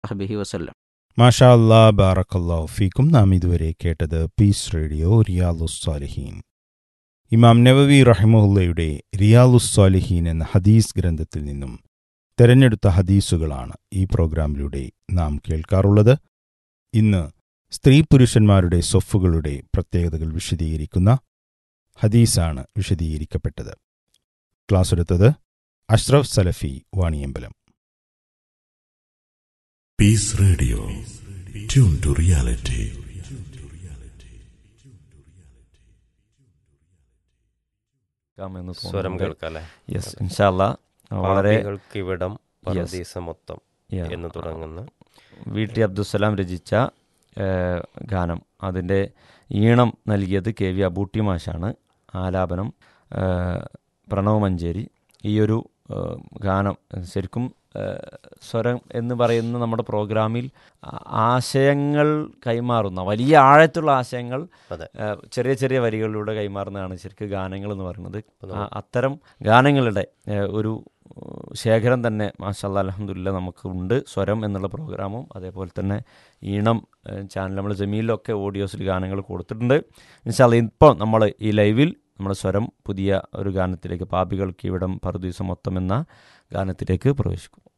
വസഹബിഹി വസല്ലം മാഷാ അല്ലാ ബാറക്കല്ലാഹു ഫീക്കും നാം ഇതുവരെ കേട്ടത് പീസ് റേഡിയോ റിയാലുസ്സാലിഹീൻ ഇമാം നവവി റഹിമുല്ലയുടെ റിയാലുസ്സാലിഹീൻ എന്ന ഹദീസ് ഗ്രന്ഥത്തിൽ നിന്നും തെരഞ്ഞെടുത്ത ഹദീസുകളാണ് ഈ പ്രോഗ്രാമിലൂടെ നാം കേൾക്കാറുള്ളത് ഇന്ന് സ്ത്രീ പുരുഷന്മാരുടെ സൊഫുകളുടെ പ്രത്യേകതകൾ വിശദീകരിക്കുന്ന ഹദീസാണ് വിശദീകരിക്കപ്പെട്ടത് ക്ലാസ് എടുത്തത് അഷ്റഫ് സലഫി Vaniyambalam Peace Radio. Tune to reality. കേൾക്കാമെന്ന് സ്വരം തോന്നുന്നുണ്ട്. കേൾക്കാല്ലേ യെസ് ഇൻഷാല്ല വളരെ പാപികൾക്ക് ഇവിടം പരദീസ മൊത്തം Yeah. എന്ന് തുടങ്ങുന്ന വി ടി അബ്ദുസലാം രചിച്ച ഏഹ്, ഗാനം അതിൻ്റെ ഈണം നൽകിയത് കെ വി അബൂട്ടി മാഷാണ് ആലാപനം ഏഹ്, പ്രണവ് മഞ്ചേരി ഈ ഒരു ഏഹ്, ഗാനം ശരിക്കും ഏഹ്, സ്വരം എന്ന് പറയുന്ന നമ്മുടെ പ്രോഗ്രാമിൽ ആ- ആശയങ്ങൾ കൈമാറുന്ന വലിയ ആഴത്തുള്ള ആശയങ്ങൾ അതെ. ഏഹ്, ചെറിയ ചെറിയ വരികളിലൂടെ കൈമാറുന്നതാണ് ശരിക്കും ഗാനങ്ങൾ എന്ന് പറയുന്നത് അപ്പൊ നമ്മ- ആ- അത്തരം ഗാനങ്ങളുടെ ഏഹ്, ഒരു ഏഹ്, ശേഖരം തന്നെ മാഷല്ല അലഹമുല്ല നമുക്ക് ഉണ്ട് സ്വരം എന്നുള്ള പ്രോഗ്രാമും അതേപോലെ തന്നെ ഈണം ഏഹ്, ചാനൽ നമ്മൾ ജമീലിലൊക്കെ ഓഡിയോസിൽ ഗാനങ്ങൾ കൊടുത്തിട്ടുണ്ട് ഇൻഷാല്ല ഇപ്പോൾ നമ്മൾ ഈ ലൈവിൽ നമ്മുടെ സ്വരം പുതിയ ഒരു ഗാനത്തിലേക്ക് പാപികൾക്ക് ഇവിടം പറുദീസം മൊത്തം എന്ന ഗാനത്തിലേക്ക് പ്രവേശിക്കും